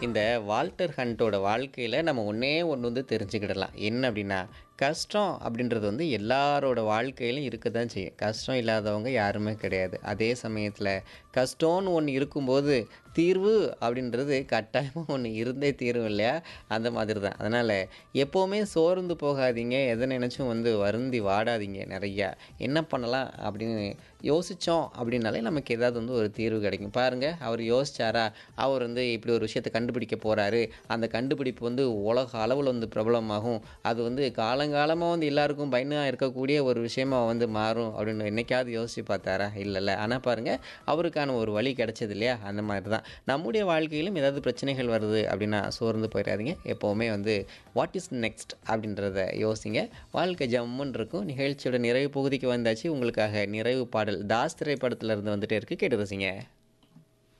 இந்த வால்டர் ஹண்டோட வாழ்க்கையில் நம்ம ஒன்றே ஒன்று வந்து தெரிஞ்சுக்கிடலாம் என்ன அப்படின்னா கஷ்டம் அப்படின்றது வந்து எல்லாரோட வாழ்க்கையிலும் இருக்க தான் செய்யும் கஷ்டம் இல்லாதவங்க யாருமே கிடையாது அதே சமயத்தில் கஷ்டம்னு ஒன்று இருக்கும்போது தீர்வு அப்படின்றது கட்டாயமாக ஒன்று இருந்தே தீரும் இல்லையா அந்த மாதிரி தான் அதனால் எப்போவுமே சோர்ந்து போகாதீங்க எதை நினச்சும் வந்து வருந்தி வாடாதீங்க நிறையா என்ன பண்ணலாம் அப்படின்னு யோசித்தோம் அப்படின்னாலே நமக்கு ஏதாவது வந்து ஒரு தீர்வு கிடைக்கும் பாருங்கள் அவர் யோசிச்சாரா அவர் வந்து இப்படி ஒரு விஷயத்தை கண்டுபிடிக்க போகிறாரு அந்த கண்டுபிடிப்பு வந்து உலக அளவில் வந்து பிரபலமாகும் அது வந்து காலங்காலமாக வந்து எல்லாருக்கும் பயனாக இருக்கக்கூடிய ஒரு விஷயமா வந்து மாறும் அப்படின்னு என்னைக்காவது யோசிச்சு பார்த்தாரா இல்லைல்ல ஆனால் பாருங்கள் அவருக்கான ஒரு வழி கிடைச்சது இல்லையா அந்த மாதிரி தான் நம்முடைய வாழ்க்கையிலும் ஏதாவது பிரச்சனைகள் வருது அப்படின்னா சோர்ந்து போயிடாதீங்க எப்போவுமே வந்து வாட் இஸ் நெக்ஸ்ட் அப்படின்றத யோசிங்க வாழ்க்கை ஜம்முன்னு இருக்கும் நிகழ்ச்சியோட நிறைவு பகுதிக்கு வந்தாச்சு உங்களுக்காக நிறைவு பாடல் தாஸ் திரைப்படத்துல இருந்து வந்துட்டே இருக்கு கேட்டு ரசிங்க